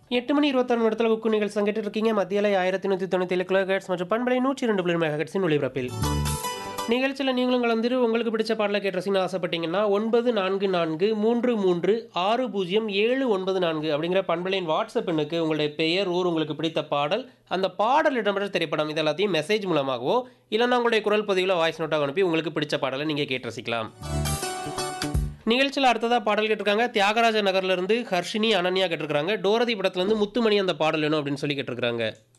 எட்டு மணி இருபத்தாறு நிமிடத்தில் குக்கு நிகழ்ச்சி கேட்டு இருக்கீங்க மத்தியாலை ஆயிரத்தி நூற்றி தொண்ணூற்றி ஏழு கிலோஹெட்ஸ் மற்றும் பண்பலை நூற்றி ரெண்டு புள்ளி மெகாஹெட்ஸின் ஒளிபரப்பில் நிகழ்ச்சியில் நீங்களும் கலந்துரு உங்களுக்கு பிடிச்ச பாடலை கேட்டுறசின்னு ஆசைப்பட்டீங்கன்னா ஒன்பது நான்கு நான்கு மூன்று மூன்று ஆறு பூஜ்ஜியம் ஏழு ஒன்பது நான்கு அப்படிங்கிற பண்பலையின் வாட்ஸ்அப் எண்ணுக்கு உங்களுடைய பெயர் ஊர் உங்களுக்கு பிடித்த பாடல் அந்த பாடல் இடம்பெற்ற திரைப்படம் இது எல்லாத்தையும் மெசேஜ் மூலமாகவோ இல்லைன்னா உங்களுடைய குரல் பதிவில் வாய்ஸ் நோட்டாக அனுப்பி உங்களுக்கு பிடிச்ச பாடலை நீங்கள் கேட்டு ரசிக்கலாம் நிகழ்ச்சியில் அடுத்ததாக பாடல் கேட்டிருக்காங்க தியாகராஜ நகர்லேருந்து ஹர்ஷினி அனன்யா கேட்டிருக்காங்க டோரதி படத்துலேருந்து முத்துமணி அந்த பாடல் வேணும் அப்படின்னு சொல்லி கேட்டிருக்காங்க